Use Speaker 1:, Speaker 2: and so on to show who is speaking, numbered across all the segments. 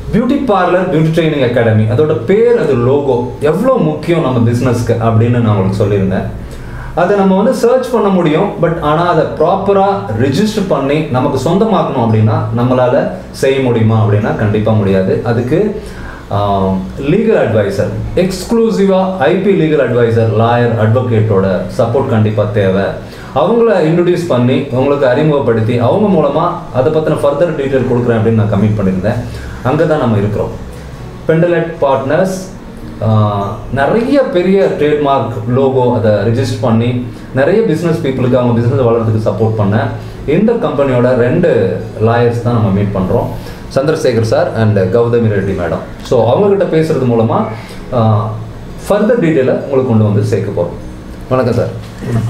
Speaker 1: Beauty parlour beauty training academy அதோட பேர் அது லோகோ எவ்வளோ முக்கியம் நம்ம பிஸ்னஸ்க்கு அப்படின்னு நான் உங்களுக்கு சொல்லியிருந்தேன் அதை நம்ம வந்து சர்ச் பண்ண முடியும் பட் ஆனால் அதை ப்ராப்பராக ரிஜிஸ்டர் பண்ணி நமக்கு சொந்தமாக்கணும் அப்படின்னா நம்மளால் செய்ய முடியுமா அப்படின்னா கண்டிப்பாக முடியாது அதுக்கு லீகல் அட்வைசர் எக்ஸ்க்ளூசிவாக ஐபி லீகல் அட்வைசர் லாயர் அட்வொகேட்டோட சப்போர்ட் கண்டிப்பாக தேவை அவங்கள இன்ட்ரடியூஸ் பண்ணி உங்களுக்கு அறிமுகப்படுத்தி அவங்க மூலமாக அதை பற்றின ஃபர்தர் டீட்டெயில் கொடுக்குறேன் அப்படின்னு நான் கமிட் பண்ணியிருந்தேன் அங்கே தான் நம்ம இருக்கிறோம் பெண்டலெட் பார்ட்னர்ஸ் நிறைய பெரிய ட்ரேட்மார்க் லோகோ அதை ரிஜிஸ்டர் பண்ணி நிறைய பிஸ்னஸ் பீப்புளுக்கு அவங்க பிஸ்னஸ் வளர்கிறதுக்கு சப்போர்ட் பண்ண இந்த கம்பெனியோட ரெண்டு லாயர்ஸ் தான் நம்ம மீட் பண்ணுறோம் Chandrasekhar sir and Gautami Reddy madam so அவங்கக்கிட்ட பேசுறது மூலமாக ஃபர்தர் டீட்டெயிலை உங்களுக்கு கொண்டு வந்து சேர்க்க போகிறோம் வணக்கம் சார்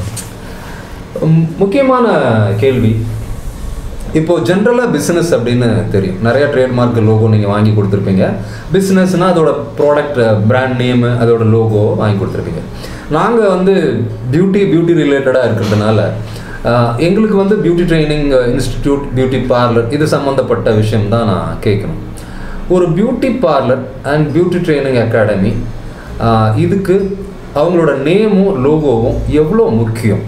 Speaker 1: ம், முக்கியமான கேள்வி இப்போ ஜென்ரலாக பிஸ்னஸ் அப்படின்னு தெரியும் நிறைய ட்ரேட்மார்க் லோகோ நீங்கள் வாங்கி கொடுத்துருப்பீங்க பிஸ்னஸ்னால் அதோட ப்ராடக்ட் பிராண்ட் நேமு அதோட லோகோ வாங்கி கொடுத்துருப்பீங்க நாங்கள் வந்து பியூட்டி பியூட்டி ரிலேட்டடாக இருக்கிறதுனால ஆஹ், எங்களுக்கு வந்து beauty training institute beauty parlour இது சம்மந்தப்பட்ட விஷயம் தான் நான் கேட்கணும் ஒரு beauty parlour and beauty training academy இதுக்கு அவங்களோட நேமும் லோகோவும் எவ்வளோ முக்கியம்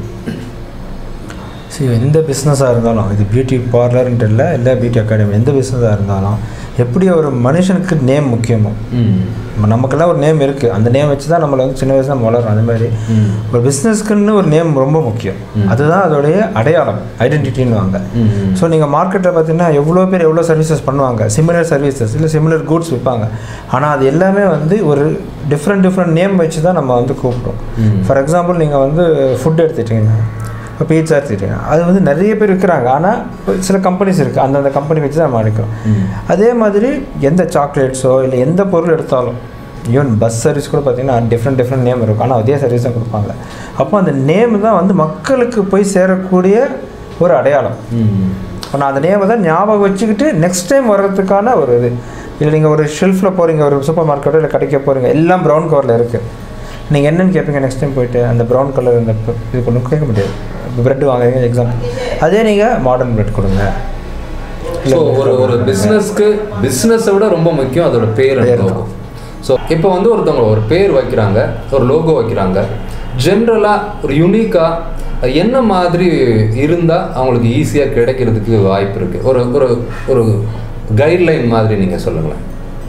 Speaker 2: சரி எந்த பிஸ்னஸாக இருந்தாலும் இது பியூட்டி பார்லர்ன்ட்டு இல்லை இல்லை பியூட்டி அகாடமி எந்த பிஸ்னஸாக இருந்தாலும் எப்படி ஒரு மனுஷனுக்கு நேம் முக்கியமோ
Speaker 1: ம்
Speaker 2: நம்ம நமக்கெல்லாம் ஒரு நேம் இருக்குது அந்த நேம் வச்சு தான் நம்மளை வந்து சின்ன வயசுல நம்ம வளர்றோம் அந்த மாதிரி
Speaker 1: ம்
Speaker 2: ஒரு பிஸ்னஸ்க்குன்னு ஒரு நேம் ரொம்ப முக்கியம் அதுதான் அதோடைய அடையாளம் ஐடென்டிட்டின்னு வாங்க
Speaker 1: ம்
Speaker 2: ஸோ நீங்கள் மார்க்கெட்டில் பார்த்தீங்கன்னா எவ்வளோ பேர் எவ்வளோ சர்வீசஸ் பண்ணுவாங்க சிமிலர் சர்வீசஸ் இல்லை சிமிலர் கூட்ஸ் விற்பாங்க ஆனால் அது எல்லாமே வந்து ஒரு டிஃப்ரெண்ட் டிஃப்ரெண்ட் நேம் வச்சு தான் நம்ம வந்து கூப்பிட்டோம்
Speaker 1: ம்.
Speaker 2: ஃபார் எக்ஸாம்பிள் நீங்கள் வந்து ஃபுட் எடுத்துட்டீங்க இப்போ பீட்சா எடுத்துட்டீங்க அது வந்து நிறைய பேர் விற்கிறாங்க ஆனால் சில கம்பெனிஸ் இருக்குது அந்தந்த கம்பெனி வச்சு தான் நம்ம அடிக்கிறோம்
Speaker 1: ம்
Speaker 2: அதே மாதிரி எந்த சாக்லேட்ஸோ இல்லை எந்த பொருள் எடுத்தாலும் ஈவன் பஸ் சர்வீஸ் கூட பார்த்தீங்கன்னா டிஃப்ரெண்ட் டிஃப்ரெண்ட் நேம் இருக்கும் ஆனால் அதே சர்வீஸ் தான் கொடுப்பாங்க அப்போ அந்த நேம் தான் வந்து மக்களுக்கு போய் சேரக்கூடிய ஒரு அடையாளம்
Speaker 1: ம்
Speaker 2: இப்போ நான் அந்த நேமை தான் ஞாபகம் வச்சுக்கிட்டு நெக்ஸ்ட் டைம் வர்றதுக்கான ஒரு இது இல்லை நீங்கள் ஒரு ஷெல்ஃபில் போகிறீங்க ஒரு சூப்பர் மார்க்கெட்டோ இல்லை கடைக்க போகிறீங்க எல்லாம் ப்ரௌன் கவரில் இருக்குது நீங்கள் என்னென்னு கேட்பீங்க நெக்ஸ்ட் டைம் போயிட்டு அந்த ப்ரௌன் கலர் இந்த ப- இது கொண்டு கேட்க முடியாது பிரெட் வாங்குறீங்க எக்ஸாம்பிள் அதே நீங்கள் மாடர்ன் பிரெட் கொடுங்க
Speaker 1: ஸோ ஒரு ஒரு பிஸ்னஸ்க்கு பிஸ்னஸை விட ரொம்ப முக்கியம் அதோட பேர் லோகோ ஸோ இப்போ வந்து ஒருத்தவங்க ஒரு பேர் வைக்கிறாங்க ஒரு லோகோ வைக்கிறாங்க ஜென்ரலாக ஒரு யூனிக்காக என்ன மாதிரி இருந்தால் அவங்களுக்கு ஈஸியாக கிடைக்கிறதுக்கு வாய்ப்பு இருக்குது ஒரு ஒரு ஒரு கைட்லைன் மாதிரி நீங்கள் சொல்லுங்களேன்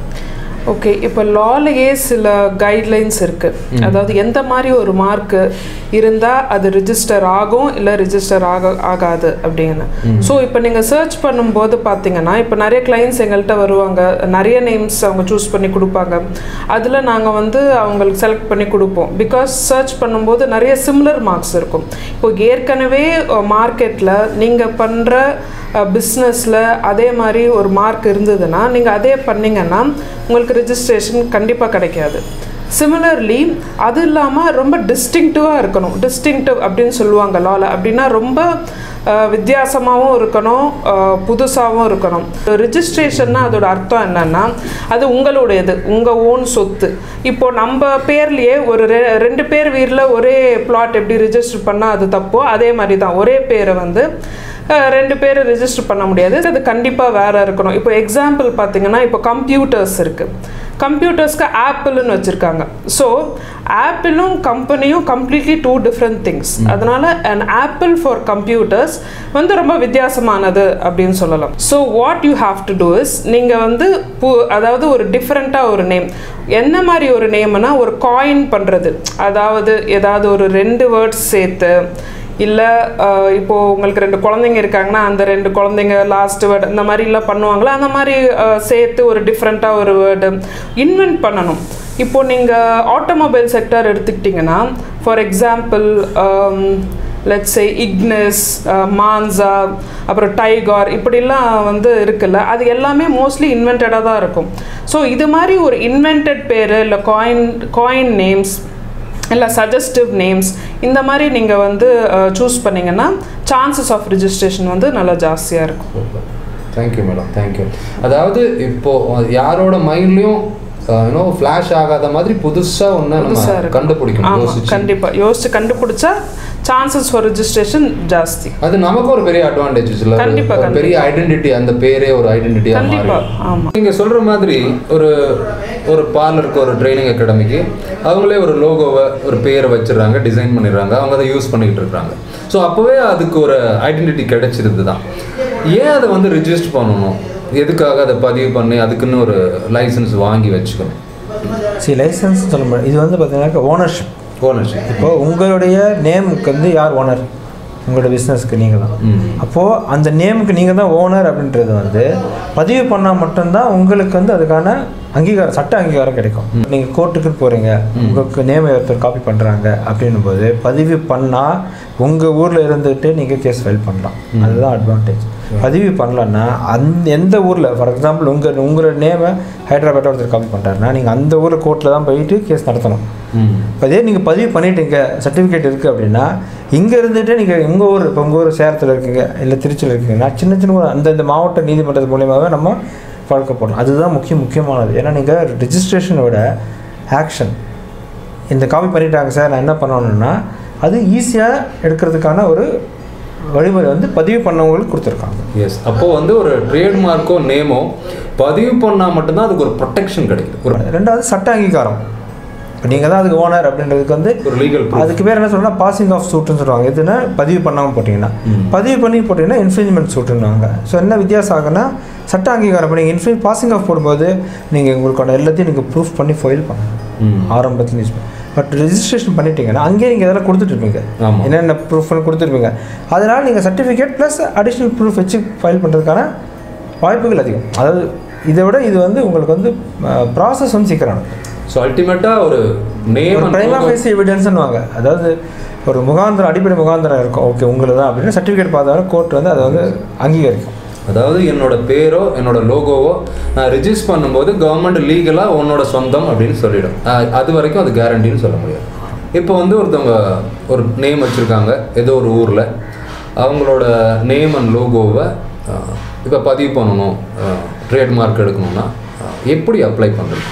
Speaker 3: ஓகே இப்போ லாலேயே சில கைட்லைன்ஸ் இருக்குது அதாவது எந்த மாதிரி ஒரு மார்க்கு இருந்தால் அது ரிஜிஸ்டர் ஆகும் இல்லை ரிஜிஸ்டர் ஆக ஆகாது அப்படின்னு ஸோ இப்போ நீங்கள் சர்ச் பண்ணும்போது பார்த்தீங்கன்னா இப்போ நிறைய கிளைண்ட்ஸ் எங்கள்கிட்ட வருவாங்க நிறைய நேம்ஸ் அவங்க சூஸ் பண்ணி கொடுப்பாங்க அதில் நாங்கள் வந்து அவங்களுக்கு செலக்ட் பண்ணி கொடுப்போம் பிகாஸ் சர்ச் பண்ணும்போது நிறைய சிமிலர் மார்க்ஸ் இருக்கும் இப்போ ஏற்கனவே மார்க்கெட்டில் நீங்கள் பண்ணுற பிஸ்னஸில் அதே மாதிரி ஒரு மார்க் இருந்ததுன்னா நீங்கள் அதே பண்ணீங்கன்னா உங்களுக்கு ரெஜிஸ்ட்ரேஷன் கண்டிப்பாக கிடைக்காது சிமிலர்லி அது இல்லாமல் ரொம்ப டிஸ்டிங்டிவாக இருக்கணும் டிஸ்டிங்டிவ் அப்படின்னு சொல்லுவாங்க லால அப்படின்னா ரொம்ப வித்தியாசமாகவும் இருக்கணும் புதுசாகவும் இருக்கணும் ரிஜிஸ்ட்ரேஷன்னா அதோட அர்த்தம் என்னன்னா அது உங்களுடையது உங்கள் ஓன் சொத்து இப்போ நம்ம பேர்லேயே ஒரு ரெ ரெண்டு பேர் வீரில் ஒரே பிளாட் எப்படி ரிஜிஸ்டர் பண்ணால் அது தப்போ அதே மாதிரி தான் ஒரே பேரை வந்து அஹ், ரெண்டு பேர் ரெஜிஸ்டர் பண்ண முடியாது அது கண்டிப்பாக வேற இருக்கணும் இப்போ எக்ஸாம்பிள் பார்த்தீங்கன்னா இப்போ கம்ப்யூட்டர்ஸ் இருக்குது கம்ப்யூட்டர்ஸ்க்கு ஆப்பிள்னு வச்சுருக்காங்க ஸோ ஆப்பிளும் கம்பெனியும் கம்ப்ளீட்லி டூ டிஃப்ரெண்ட் திங்ஸ் அதனால an ஆப்பிள் ஃபார் கம்ப்யூட்டர்ஸ் வந்து ரொம்ப வித்தியாசமானது அப்படின்னு சொல்லலாம் so what you have to do is நீங்கள் வந்து பு அதாவது ஒரு டிஃப்ரெண்ட்டாக ஒரு நேம் என்ன மாதிரி ஒரு நேம்னா ஒரு காயின் பண்ணுறது அதாவது ஏதாவது ஒரு ரெண்டு வேர்ட்ஸ் சேர்த்து இல்லை இப்போது உங்களுக்கு ரெண்டு குழந்தைங்க இருக்காங்கன்னா அந்த ரெண்டு குழந்தைங்க லாஸ்ட் வேர்டு இந்த மாதிரிலாம் பண்ணுவாங்களா அந்த மாதிரி அஹ், சேர்த்து ஒரு டிஃப்ரெண்ட்டாக ஒரு வேர்டு இன்வென்ட் பண்ணணும் இப்போ நீங்கள் ஆட்டோமொபைல் செக்டர் எடுத்துக்கிட்டிங்கன்னா for example let's say Ignis Manza அப்புறம் டைகார் இப்படிலாம் வந்து இருக்குல்ல அது எல்லாமே மோஸ்ட்லி இன்வென்டடாக தான் இருக்கும் ஸோ இது மாதிரி ஒரு இன்வென்டட் பேர் இல்லை காயின் காயின் நேம்ஸ் இல்லை சஜஸ்டிவ் நேம்ஸ் இந்த மாதிரி நீங்கள் வந்து சூஸ் பண்ணிங்கன்னா சான்சஸ் ஆஃப் ரிஜிஸ்ட்ரேஷன் வந்து நல்லா ஜாஸ்தியாக இருக்கும்
Speaker 1: தேங்க்யூ மேடம் தேங்க்யூ அதாவது இப்போ யாரோட மைண்ட்லயும் யூனோ ஃப்ளாஷ் ஆகாத மாதிரி புதுசா ஒன்று
Speaker 3: புதுசா
Speaker 1: நம்ம
Speaker 3: இருக்கும்.
Speaker 1: கண்டுபிடிக்கணும்
Speaker 3: ஆமா
Speaker 1: யோசிச்சு
Speaker 3: கண்டிப்பா யோசிச்சு கண்டுபிடிச்சா சான்சஸ் ஃபார் ரெஜிஸ்ட்ரேஷன் ஜாஸ்தி
Speaker 1: அது நமக்கு ஒரு பெரிய அட்வான்டேஜ் இல்ல
Speaker 3: கண்டிப்பா,
Speaker 1: ஒரு பெரிய ஐடென்டிட்டி அந்த பேரே ஒரு ஐடென்டிட்டியா
Speaker 3: கண்டிப்பா
Speaker 1: மாறி
Speaker 3: ஆமா
Speaker 1: நீங்க சொல்ற மாதிரி ஒரு ஒரு பார்லருக்கு ஒரு ட்ரைனிங் அகாடமிக்கு அவங்களே ஒரு லோகோவை ஒரு பேரை வச்சிடுறாங்க டிசைன் பண்ணிடுறாங்க அவங்க அதை யூஸ் பண்ணிக்கிட்டு இருக்காங்க ஸோ அப்போவே அதுக்கு ஒரு ஐடென்டிட்டி கிடைச்சிருது தான் ஏன் அதை வந்து ரிஜிஸ்டர் பண்ணணும் எதுக்காக அதை பதிவு பண்ணி அதுக்குன்னு ஒரு லைசன்ஸ் வாங்கி வச்சுக்கணும்
Speaker 2: சரி லைசன்ஸ் சொல்ல முடியாது இது வந்து பார்த்தீங்கன்னாக்கா ஓனர்ஷிப்
Speaker 1: ஓனர்ஷிப்
Speaker 2: இப்போ உங்களுடைய நேமுக்கு வந்து யார் ஓனர் உங்களோட பிஸ்னஸ்க்கு நீங்கள் தான்
Speaker 1: ம்
Speaker 2: அப்போது அந்த நேமுக்கு நீங்கள் தான் ஓனர் அப்படின்றது வந்து பதிவு பண்ணால் மட்டும்தான் உங்களுக்கு வந்து அதுக்கான அங்கீகாரம் சட்ட அங்கீகாரம் கிடைக்கும் நீங்கள் கோர்ட்டுக்கு போகிறீங்க உங்களுக்கு நேமை ஒருத்தர் காப்பி பண்ணுறாங்க அப்படின்னும் போது பதிவு பண்ணால் உங்கள் ஊரில் இருந்துகிட்டு நீங்கள் கேஸ் ஃபைல் பண்ணலாம் அதுதான் அட்வான்டேஜ் பதிவு பண்ணலன்னா அந்த எந்த ஊரில் ஃபார் எக்ஸாம்பிள் உங்கள் உங்களோட நேமை ஹைதராபாத்தில் ஒருத்தர் காப்பி பண்ணுறாருன்னா நீங்கள் அந்த ஊரில் கோர்ட்டில் தான் போயிட்டு கேஸ் நடத்தணும்
Speaker 1: ம்
Speaker 2: இப்போ இதே நீங்கள் பதிவு பண்ணிட்டீங்க சர்டிஃபிகேட் இருக்குது அப்படின்னா இங்கே இருந்துட்டு நீங்கள் உங்கள் ஊர் இப்போ உங்கள் ஊர் சேலத்தில் இருக்கீங்க இல்லை திருச்சியில் இருக்கீங்கன்னா சின்ன சின்ன ஊர் அந்தந்த மாவட்ட நீதிமன்றத்து மூலியமாகவே நம்ம வழக்கப்படலாம் அதுதான் முக்கிய முக்கியமானது ஏன்னா நீங்கள் ரிஜிஸ்ட்ரேஷனை விட ஆக்ஷன் இந்த காப்பி பண்ணிட்டாங்க சார் நான் என்ன பண்ணணும்னா அது ஈஸியாக எடுக்கிறதுக்கான ஒரு வழிமுறை வந்து பதிவு பண்ணவங்களுக்கு கொடுத்துருக்காங்க
Speaker 1: எஸ் அப்போ வந்து ஒரு ட்ரேட்மார்க்கோ நேமோ பதிவு பண்ணால் மட்டும்தான் அதுக்கு ஒரு ப்ரொடெக்ஷன் கிடைக்குது ஒரு
Speaker 2: ரெண்டாவது சட்ட அங்கீகாரம் இப்போ நீங்கள் தான் அதுக்கு ஓனர் அப்படின்றதுக்கு வந்து
Speaker 1: ஒரு லீகல்
Speaker 2: அதுக்கு பேர் என்ன சொல்லணும்னா பாசிங் ஆஃப் சூட்டுன்னு சொல்லுவாங்க எதுனா பதிவு பண்ணாமல் போட்டிங்கன்னா
Speaker 1: ம்.
Speaker 2: பதிவு பண்ணி போட்டிங்கன்னா இன்ஃப்ரிஞ்ச்மெண்ட் சூட்டுன்னுவாங்க ஸோ என்ன வித்தியாசம் ஆகுன்னா சட்ட அங்கீகாரம் இப்போ நீங்கள் இன்ஃப்ரி பாசிங் ஆஃப் போடும்போது நீங்கள் உங்களுக்கான எல்லாத்தையும் நீங்கள் ப்ரூஃப் பண்ணி ஃபைல் பண்ணணும்
Speaker 1: ம்
Speaker 2: ஆரம்பத்தில் யூஸ் பட் ரெஜிஸ்ட்ரேஷன் பண்ணிட்டீங்கன்னா அங்கேயே நீங்கள் இதெல்லாம் கொடுத்துட்ருப்பீங்க
Speaker 1: ஆமா.
Speaker 2: என்னென்ன ப்ரூஃப்னு கொடுத்துருப்பீங்க அதனால் நீங்கள் சர்டிஃபிகேட் ப்ளஸ் அடிஷ்னல் ப்ரூஃப் வச்சு ஃபைல் பண்ணுறதுக்கான வாய்ப்புகள் அதிகம் அதாவது இதை விட இது வந்து உங்களுக்கு வந்து ப்ராசஸ் வந்து சீக்கிரம் நடக்கும்
Speaker 1: ஸோ அல்டிமேட்டாக ஒரு நேம்
Speaker 2: ஒரு பிரைமா ஃபேஸ் எவிடன்ஸ்னுவாங்க அதாவது ஒரு முகாந்திரம் அடிப்படை முகாந்திரம் இருக்கும் ஓகே உங்களுக்கு தான் அப்படின்னு சர்டிஃபிகேட் பார்த்தாலும் கோர்ட் வந்து அதை வந்து அங்கீகரிக்கும்
Speaker 1: அதாவது என்னோட பேரோ என்னோட லோகோவோ நான் ரிஜிஸ்டர் பண்ணும்போது கவர்மெண்ட் லீகலாக உன்னோட சொந்தம் அப்படின்னு சொல்லிடும் அஹ் அது வரைக்கும் அது கேரண்டின்னு சொல்ல முடியாது இப்போ வந்து ஒருத்தவங்க ஒரு நேம் வச்சுருக்காங்க ஏதோ ஒரு ஊரில் அவங்களோட நேம் அண்ட் லோகோவை இப்போ பதிவு பண்ணணும் ட்ரேட்மார்க் எடுக்கணும்னா அஹ் எப்படி அப்ளை பண்ணுறது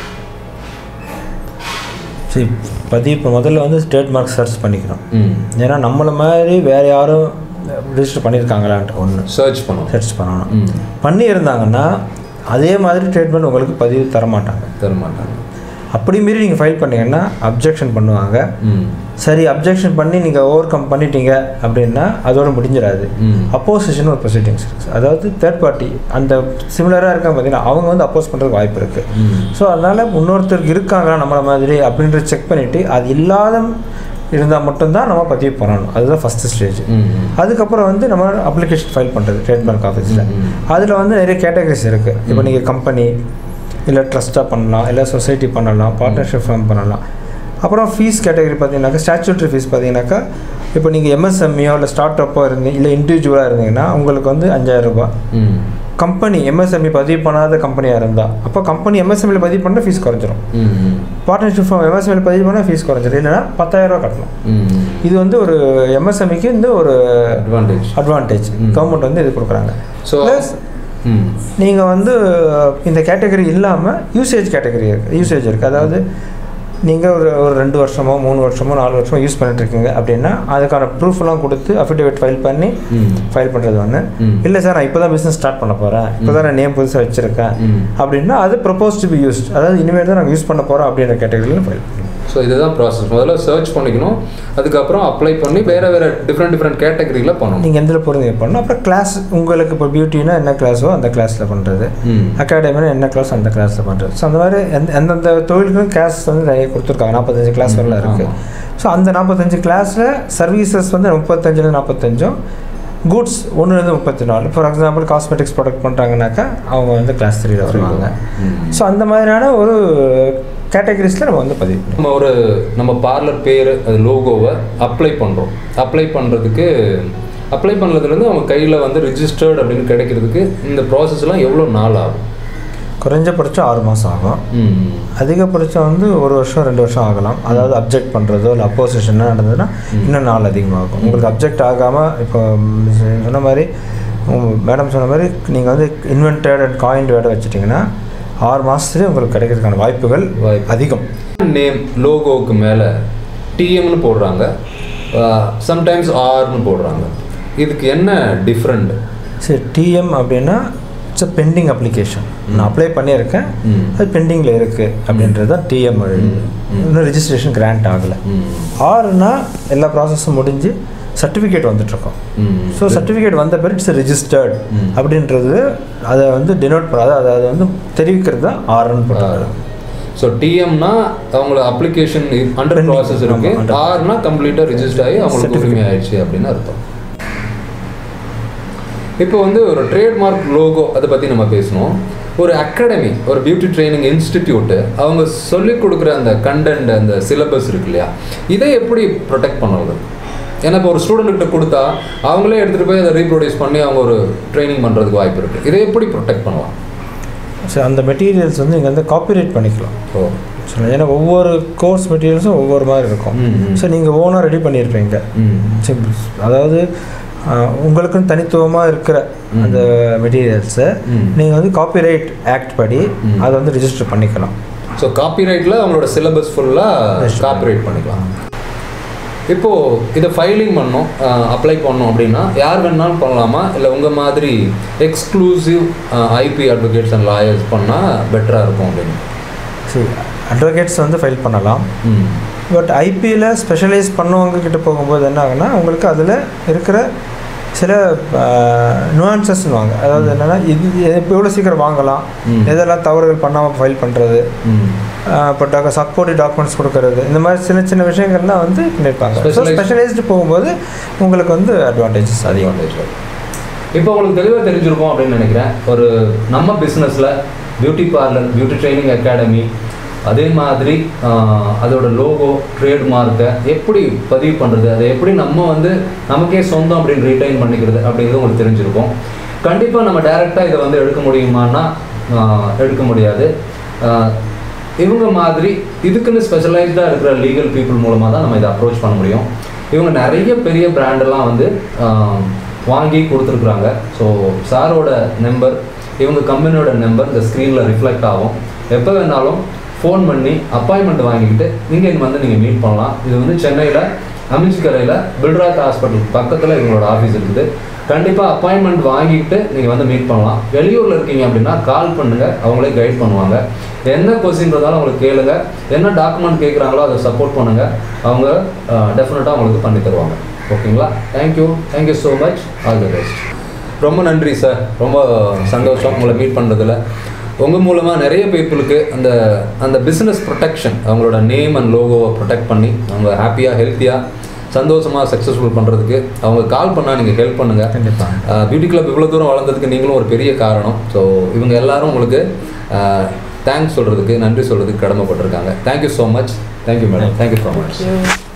Speaker 2: சரி பதிவு இப்போ முதல்ல வந்து ஸ்டேட் மார்க் சர்ச் பண்ணிக்கிறோம்
Speaker 1: ம்
Speaker 2: ஏன்னா நம்மளை மாதிரி வேறு யாரும் ரிஜிஸ்டர் பண்ணியிருக்காங்களான்ட்டு ஒன்று
Speaker 1: சர்ச் பண்ணணும்
Speaker 2: சர்ச் பண்ணணும்
Speaker 1: ம்
Speaker 2: பண்ணியிருந்தாங்கன்னா அதே மாதிரி ட்ரீட்மெண்ட் உங்களுக்கு பதிவு தர மாட்டாங்க
Speaker 1: தர மாட்டாங்க
Speaker 2: அப்படி மீறி நீங்கள் ஃபைல் பண்ணீங்கன்னா அப்ஜெக்ஷன் பண்ணுவாங்க
Speaker 1: ம்
Speaker 2: சரி அப்ஜெக்ஷன் பண்ணி நீங்கள் ஓவர் கம் பண்ணிட்டீங்க அப்படின்னா அதோட முடிஞ்சிடாது
Speaker 1: ம்
Speaker 2: அப்போசிஷன் ஒரு ப்ரொசீடிங்ஸ் இருக்குது அதாவது தேர்ட் பார்ட்டி அந்த சிமிலராக இருக்காங்க பார்த்தீங்கன்னா அவங்க வந்து அப்போஸ் பண்ணுறதுக்கு வாய்ப்பு இருக்குது
Speaker 1: ம்
Speaker 2: ஸோ அதனால் இன்னொருத்தருக்கு இருக்காங்களா நம்மளை மாதிரி அப்படின்ற செக் பண்ணிவிட்டு அது இல்லாத இருந்தால் மட்டும்தான் நம்ம பதிவு பண்ணணும் அதுதான் ஃபஸ்ட்டு ஸ்டேஜ்
Speaker 1: ம் ம்
Speaker 2: அதுக்கப்புறம் வந்து நம்ம அப்ளிகேஷன் ஃபைல் பண்ணுறது ட்ரேட்மார்க் ஆஃபீஸில்
Speaker 1: ம்.
Speaker 2: அதில் வந்து நிறைய கேட்டகரிஸ் இருக்குது இப்போ நீங்கள் கம்பெனி இல்லை ட்ரஸ்ட்டாக பண்ணலாம் இல்லை சொசைட்டி பண்ணலாம் பார்ட்னர்ஷிப் ஃபார்ம் பண்ணலாம் அப்புறம் ஃபீஸ் கேட்டகரி பார்த்தீங்கன்னாக்கா ஸ்டாச்சுட்டரி ஃபீஸ் பார்த்தீங்கன்னாக்கா இப்போ நீங்கள் எம்எஸ்எம்இயோ இல்லை ஸ்டார்ட் அப்போ இருந்தீங்க இல்லை இண்டிவிஜுவலாக இருந்தீங்கன்னா உங்களுக்கு வந்து அஞ்சாயிரம் ரூபாய்
Speaker 1: ம்
Speaker 2: கம்பெனி எம்எஸ்எம்இ பதிவு பண்ணாத கம்பெனியாக இருந்தால் அப்போ கம்பெனி எம்எஸ்எம்இல பதிவு பண்ணால் ஃபீஸ் குறைஞ்சிரும்
Speaker 1: ம் ம்
Speaker 2: பார்ட்னர்ஷிப் ஃபார்ம் எம்எஸ்எம்இல பதிவு பண்ணால் ஃபீஸ் குறைஞ்சிரும் இல்லைன்னா பத்தாயிரரூபா கட்டணும்
Speaker 1: ம்
Speaker 2: இது வந்து ஒரு எம்எஸ்எம்இக்கு இந்த ஒரு
Speaker 1: அட்வான்டேஜ்
Speaker 2: அட்வான்டேஜ்
Speaker 1: ம்.
Speaker 2: கவர்மெண்ட் வந்து இது கொடுக்குறாங்க
Speaker 1: ஸோ
Speaker 2: ப்ளஸ்
Speaker 1: ம்
Speaker 2: நீங்கள் வந்து இந்த கேட்டகரி இல்லாமல் யூசேஜ் கேட்டகரி இருக்குது யூசேஜ் இருக்குது அதாவது நீங்கள் ஒரு ஒரு ரெண்டு வருஷமோ மூணு வருஷமோ நாலு வருஷமோ யூஸ் பண்ணிட்டு இருக்கீங்க அப்படின்னா அதுக்கான ப்ரூஃப்லாம் கொடுத்து அஃபிடேவிட் ஃபைல் பண்ணி
Speaker 1: ம்
Speaker 2: ஃபைல் பண்ணுறது ஒன்று
Speaker 1: ம்.
Speaker 2: இல்லை சார் நான் இப்போ தான் பிஸ்னஸ் ஸ்டார்ட் பண்ண போகிறேன் இப்போ தான் நான் நேம் புதுசாக வச்சுருக்கேன்
Speaker 1: ம்
Speaker 2: அப்படின்னா அது ப்ரப்போஸ் டு பி யூஸ்ட் அதாவது இனிமேல் தான் நாங்கள் யூஸ் பண்ண போகிறோம் அப்படின்ற கேட்டகரியில் ஃபைல் பண்ணணும்
Speaker 1: ஸோ இதுதான் ப்ராசஸ் முதல்ல சர்ச் பண்ணிக்கணும் அதுக்கப்புறம் அப்ளை பண்ணி வேற வேற டிஃப்ரெண்ட் டிஃப்ரெண்ட் கேட்டகரியில் பண்ணணும்
Speaker 2: நீங்கள் எந்தில் பொருந்தீங்க பண்ணணும் அப்புறம் கிளாஸ் உங்களுக்கு இப்போ பியூட்டினா என்ன கிளாஸோ அந்த கிளாஸில் பண்ணுறது
Speaker 1: ம்
Speaker 2: அகாடமியில் என்ன கிளாஸ் அந்த கிளாஸில் பண்ணுறது ஸோ அந்த மாதிரி எந்த எந்தெந்த தொழிலுக்கும் கிளாஸ் வந்து நிறைய கொடுத்துருக்காங்க நாற்பத்தஞ்சு கிளாஸ் வரலாம் இருக்குது
Speaker 1: ஆமா.
Speaker 2: ஸோ அந்த நாற்பத்தஞ்சு கிளாஸில் சர்வீசஸ் வந்து முப்பத்தஞ்சுல நாற்பத்தஞ்சும் குட்ஸ் ஒன்றுலேருந்து முப்பத்தி நாலு ஃபார் எக்ஸாம்பிள் காஸ்மெட்டிக்ஸ் ப்ராடக்ட் பண்ணுறாங்கனாக்கா அவங்க வந்து கிளாஸ் த்ரீல வருவாங்க
Speaker 1: ம்.
Speaker 2: ஸோ அந்த மாதிரியான ஒரு கேட்டகரிஸில் நம்ம வந்து பதிவு பண்ணணும்.
Speaker 1: நம்ம ஒரு நம்ம பார்லர் பேர் அது லோகோவை அப்ளை பண்ணுறோம் அப்ளை பண்ணுறதுக்கு அப்ளை பண்ணதுலேருந்து அவங்க கையில் வந்து ரிஜிஸ்டர்ட் அப்படின்னு கிடைக்கிறதுக்கு இந்த ப்ராசஸ்லாம் எவ்வளோ நாள் ஆகும்
Speaker 2: குறைஞ்சபட்சம் ஆறு மாதம் ஆகும்
Speaker 1: ம்
Speaker 2: அதிகபட்சம் வந்து ஒரு வருஷம் ரெண்டு வருஷம் ஆகலாம் அதாவது அப்ஜெக்ட் பண்ணுறதோ இல்லை அப்போசிஷன் நடந்ததுன்னா இன்னும் நாள் அதிகமாகும் உங்களுக்கு அப்ஜெக்ட் ஆகாமல் இப்போ ம், சொன்ன மாதிரி மேடம் சொன்ன மாதிரி நீங்கள் வந்து இன்வென்டட் அண்ட் காயின் வேர்டை வச்சுட்டிங்கன்னா ஆறு மாதத்துலேயே உங்களுக்கு கிடைக்கிறதுக்கான வாய்ப்புகள்
Speaker 1: வாய்ப்பு.
Speaker 2: அதிகம்
Speaker 1: நேம் லோகோவுக்கு மேலே டிஎம்னு போடுறாங்க சம்டைம்ஸ் ஆர்னு போடுறாங்க இதுக்கு என்ன டிஃப்ரெண்ட்
Speaker 2: சரி டிஎம் அப்படின்னா இட்ஸ் அ பெண்டிங் அப்ளிகேஷன் நான் அப்ளை பண்ணியிருக்கேன்
Speaker 1: ம்.
Speaker 2: அது பெண்டிங்கில் இருக்குது அப்படின்றது தான் டிஎம் இன்னும் ரெஜிஸ்ட்ரேஷன் கிராண்ட் ஆகலை ஆறுனா எல்லா ப்ராசஸும் முடிஞ்சு சர்டிஃபிகேட் வந்துட்டுருக்கோம் ஸோ சர்டிஃபிகேட் வந்த பிறகு இட்ஸ் ரிஜிஸ்டர்ட்
Speaker 1: ம்.
Speaker 2: அப்படின்றது அதை வந்து டினோட் பண்ண அதாவது அதை வந்து தெரிவிக்கிறது தான் ஆர்னு போட்டாங்க
Speaker 1: ஸோ டிஎம்னா அவங்களோட அப்ளிகேஷன் அண்டர்
Speaker 2: Pending.
Speaker 1: ப்ராசஸ் இருக்கு
Speaker 2: ஆமா, under-
Speaker 1: ஆர்னா கம்ப்ளீட்டாக ரிஜிஸ்டர் ஆகி அவங்களுக்கு
Speaker 2: Certificate.
Speaker 1: உரிமை ஆயிடுச்சு அப்படின்னு அர்த்தம் இப்போ வந்து ஒரு ட்ரேட்மார்க் லோகோ அதை பற்றி நம்ம பேசணும் ஒரு அகாடமி ஒரு பியூட்டி ட்ரைனிங் இன்ஸ்டிடியூட்டு அவங்க சொல்லிக் கொடுக்குற அந்த கண்டென்ட் அந்த சிலபஸ் இருக்கு இல்லையா இதை எப்படி ப்ரொடெக்ட் பண்ணுவது ஏன்னா இப்போ ஒரு ஸ்டூடெண்ட்கிட்ட கொடுத்தா அவங்களே எடுத்துகிட்டு போய் அதை ரீப்ரொடியூஸ் பண்ணி அவங்க ஒரு ட்ரைனிங் பண்ணுறதுக்கு வாய்ப்பு இருக்குது இதை எப்படி ப்ரொடெக்ட் பண்ணலாம்
Speaker 2: ஸோ அந்த மெட்டீரியல்ஸ் வந்து இங்கே வந்து காப்பிரைட் பண்ணிக்கலாம்
Speaker 1: ஓ
Speaker 2: ஸோ ஏன்னா ஒவ்வொரு கோர்ஸ் மெட்டீரியல்ஸும் ஒவ்வொரு மாதிரி இருக்கும்
Speaker 1: ம், ம்.
Speaker 2: ஸோ நீங்கள் ஓனாக ரெடி பண்ணியிருப்பீங்க
Speaker 1: ம்
Speaker 2: சிம்பிள் அதாவது ஆஹ், உங்களுக்குன்னு தனித்துவமாக இருக்கிற அந்த மெட்டீரியல்ஸை
Speaker 1: ம்.
Speaker 2: நீங்கள் வந்து காப்பிரைட் ஆக்ட் படி
Speaker 1: ம்.
Speaker 2: அதை வந்து ரிஜிஸ்டர் பண்ணிக்கலாம்
Speaker 1: ஸோ காப்பிரைட்டில் அவங்களோட சிலபஸ் ஃபுல்லாக
Speaker 2: Yes.
Speaker 1: காப்பிரைட் பண்ணிக்கலாம் இப்போது இதை ஃபைலிங் பண்ணோம் அப்ளை பண்ணோம் அப்படின்னா யார் வேணாலும் பண்ணலாமா இல்லை உங்கள் மாதிரி exclusive IP advocates and lawyers பண்ணால் பெட்டராக இருக்கும் அப்படின்னு
Speaker 2: சரி அட்வொகேட்ஸ் வந்து ஃபைல் பண்ணலாம்
Speaker 1: ம்
Speaker 2: பட் ஐபியில் ஸ்பெஷலைஸ் பண்ணவங்க கிட்ட போகும்போது என்ன ஆகுனா உங்களுக்கு அதில் இருக்கிற சில நுவான்சஸ்னுவாங்க அதாவது என்னென்னா இது இப்போ எவ்வளோ சீக்கிரம் வாங்கலாம்
Speaker 1: ம்.
Speaker 2: எதெல்லாம் தவறுகள் பண்ணாமல் ஃபைல் பண்ணுறது
Speaker 1: ம்
Speaker 2: இப்போ டாக்க சப்போர்ட்டிவ் டாக்குமெண்ட்ஸ் கொடுக்கறது இந்த மாதிரி சின்ன சின்ன விஷயங்கள்லாம் வந்து பண்ணியிருப்பாங்க ஸோ
Speaker 1: Specialized-
Speaker 2: ஸ்பெஷலைஸ்டு போகும்போது உங்களுக்கு வந்து அட்வான்டேஜஸ் அதிகம்
Speaker 1: advantage. இப்போ உங்களுக்கு தெளிவாக தெரிஞ்சிருக்கும் அப்படின்னு நினைக்கிறேன் ஒரு நம்ம பிஸ்னஸில் beauty parlour beauty training academy அதே மாதிரி ஆஹ், அதோட லோகோ ட்ரேட்மார்க்கை எப்படி பதிவு பண்ணுறது அதை எப்படி நம்ம வந்து நமக்கே சொந்தம் அப்படின்னு ரீட்டைன் பண்ணிக்கிறது அப்படிங்கிறது உங்களுக்கு தெரிஞ்சிருக்கும் கண்டிப்பாக நம்ம டைரெக்டாக இதை வந்து எடுக்க முடியுமான்னா ஆஹ், எடுக்க முடியாது ஆஹ், இவங்க மாதிரி இதுக்குன்னு ஸ்பெஷலைஸ்டாக இருக்கிற லீகல் பீப்புள் மூலமாக தான் நம்ம இதை அப்ரோச் பண்ண முடியும் இவங்க நிறைய பெரிய பிராண்டெல்லாம் வந்து ஆஹ், வாங்கி கொடுத்துருக்குறாங்க ஸோ சாரோட நம்பர் இவங்க கம்பெனியோட நம்பர் இந்த ஸ்க்ரீனில் ரிஃப்ளெக்ட் ஆகும் எப்போ வேணாலும் ஃபோன் பண்ணி அப்பாயின்மெண்ட் வாங்கிக்கிட்டு நீங்கள் இங்கே வந்து நீங்கள் மீட் பண்ணலாம் இது வந்து சென்னையில் அமிச்சிக்கரையில் பில்ராத் ஹாஸ்பிட்டல் பக்கத்தில் இவங்களோட ஆஃபீஸ் இருக்குது கண்டிப்பாக அப்பாயின்மெண்ட் வாங்கிட்டு நீங்கள் வந்து மீட் பண்ணலாம் வெளியூரில் இருக்கீங்க அப்படின்னா கால் பண்ணுங்கள் அவங்களே கைட் பண்ணுவாங்க என்ன கொஸ்டின் இருந்தாலும் அவங்களுக்கு கேளுங்க என்ன டாக்குமெண்ட் கேட்குறாங்களோ அதை சப்போர்ட் பண்ணுங்கள் அவங்க டெஃபினட்டாக உங்களுக்கு பண்ணி தருவாங்க ஓகேங்களா thank you thank you so much all the best ரொம்ப நன்றி சார் ரொம்ப சந்தோஷம் உங்களை மீட் பண்ணுறதுல உங்கள் மூலமாக நிறைய பீப்புளுக்கு அந்த அந்த பிஸ்னஸ் ப்ரொடெக்ஷன் அவங்களோட நேம் அண்ட் லோகோவை ப்ரொடெக்ட் பண்ணி அவங்க ஹாப்பியாக ஹெல்த்தியாக சந்தோஷமாக சக்ஸஸ்ஃபுல் பண்ணுறதுக்கு அவங்க கால் பண்ணால் நீங்கள் ஹெல்ப் பண்ணுங்கள்
Speaker 2: கண்டிப்பாக
Speaker 1: பியூட்டி கிளப் இவ்வளோ தூரம் வளர்ந்ததுக்கு நீங்களும் ஒரு பெரிய காரணம் ஸோ இவங்க எல்லாரும் உங்களுக்கு தேங்க்ஸ் சொல்கிறதுக்கு நன்றி சொல்கிறதுக்கு கடமைப்பட்டிருக்காங்க thank you so much thank you madam thank you so much
Speaker 3: you.